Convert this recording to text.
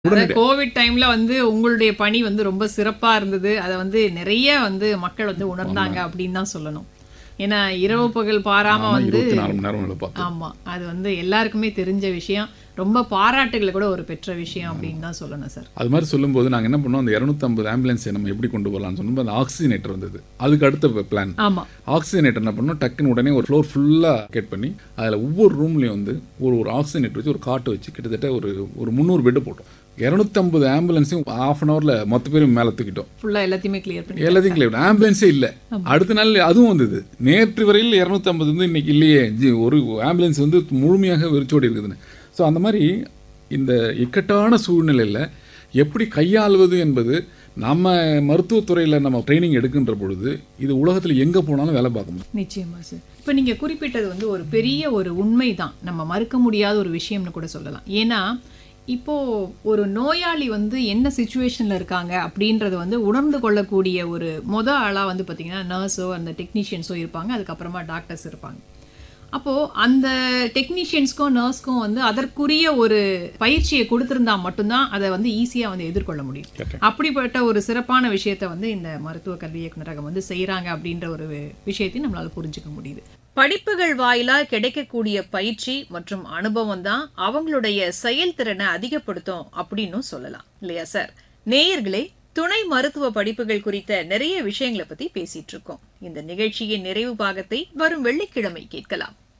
அதாவது கோவிட் டைம்ல வந்து உங்களுடைய பணி வந்து ரொம்ப சிறப்பா இருந்தது அதை வந்து நிறைய வந்து மக்கள் வந்து உணர்ந்தாங்க அப்படின்னு தான் சொல்லணும் ஏன்னா இரவு பகல் பாராம ஆமா, வந்து இருபத்தி நாலு மணி நேரம் வேலை பார்த்தோம் ஆமா அது வந்து எல்லாருக்குமே தெரிஞ்ச விஷயம் ரொம்ப பாராட்டுகளை கூட ஒரு பெற்ற விஷயம் அப்படின்னு தான் சொல்லணும் சார் அது மாதிரி சொல்லும்போது நாங்கள் என்ன பண்ணோம் அந்த இரநூத்தம்பது ஆம்புலன்ஸை நம்ம எப்படி கொண்டு போகலாம்னு சொன்னோம் அந்த ஆக்சிஜனேட்டர் வந்தது அதுக்கு அடுத்த பிளான் ஆமா ஆக்சிஜனேட்டர் என்ன பண்ணோம் டக்குன்னு உடனே ஒரு ஃப்ளோர் ஃபுல்லாக கேட் பண்ணி அதில் ஒவ்வொரு ரூம்லேயும் வந்து ஒரு ஒரு ஆக்சிஜனேட்டர் வச்சு ஒரு காட்டு வச்சு கிட்டத்தட்ட ஒரு ஒரு முந்நூறு பெட்டு போட்டோம் இரநூத்தம்பது ஆம்புலன்ஸையும் ஆஃப் அன் ஹவரில் மொத்த பேரும் மேலே தூக்கிட்டோம் ஃபுல்லா எல்லாத்தையுமே கிளியர் பண்ணி எல்லாத்தையும் கிளியர் ஆம்புலன்ஸே இல்லை அடுத்த நாள் அதுவும் வந்தது நேற்று வரையில் இரநூத்தம்பது வந்து இன்னைக்கு இல்லையே ஜி- ஒரு ஆம்புலன்ஸ் வந்து முழுமையாக வெறிச்சோடி இருக்குதுன்னு ஸோ அந்த மாதிரி இந்த இக்கட்டான சூழ்நிலையில் எப்படி கையாள்வது என்பது நம்ம மருத்துவத்துறையில் நம்ம ட்ரைனிங் எடுக்கின்ற பொழுது இது உலகத்தில் எங்கே போனாலும் வேலை பார்க்க முடியும் நிச்சயமா சார் இப்போ நீங்க குறிப்பிட்டது வந்து ஒரு பெரிய ஒரு உண்மைதான் நம்ம மறுக்க முடியாத ஒரு விஷயம்னு கூட சொல்லலாம் ஏன்னா இப்போ ஒரு நோயாளி வந்து என்ன சுச்சுவேஷன்ல இருக்காங்க அப்படின்றத வந்து உணர்ந்து கொள்ளக்கூடிய ஒரு மொத ஆளா வந்து பாத்தீங்கன்னா நர்ஸோ அந்த டெக்னீஷியன்ஸோ இருப்பாங்க அதுக்கப்புறமா டாக்டர்ஸ் இருப்பாங்க அப்போ அந்த டெக்னீஷியன்ஸ்க்கும் நர்ஸ்க்கும் வந்து அதற்குரிய ஒரு பயிற்சியை கொடுத்திருந்தா மட்டும்தான் அதை வந்து ஈஸியா வந்து எதிர்கொள்ள முடியும் Correct. அப்படிப்பட்ட ஒரு சிறப்பான விஷயத்தை வந்து இந்த மருத்துவ கல்வி இயக்குநரகம் வந்து செய்றாங்க அப்படின்ற ஒரு விஷயத்தையும் நம்மளால புரிஞ்சுக்க முடியுது படிப்புகள் வாயிலா கிடைக்கக்கூடிய பயிற்சி மற்றும் அனுபவம் தான் அவங்களுடைய செயல்திறனை அதிகப்படுத்தும் அப்படின்னும் சொல்லலாம் இல்லையா சார் நேயர்களே துணை மருத்துவ படிப்புகள் குறித்த நிறைய விஷயங்களை பத்தி பேசிட்டு இருக்கோம் இந்த நிகழ்ச்சியின் நிறைவு பாகத்தை வரும் வெள்ளிக்கிழமை கேட்கலாம்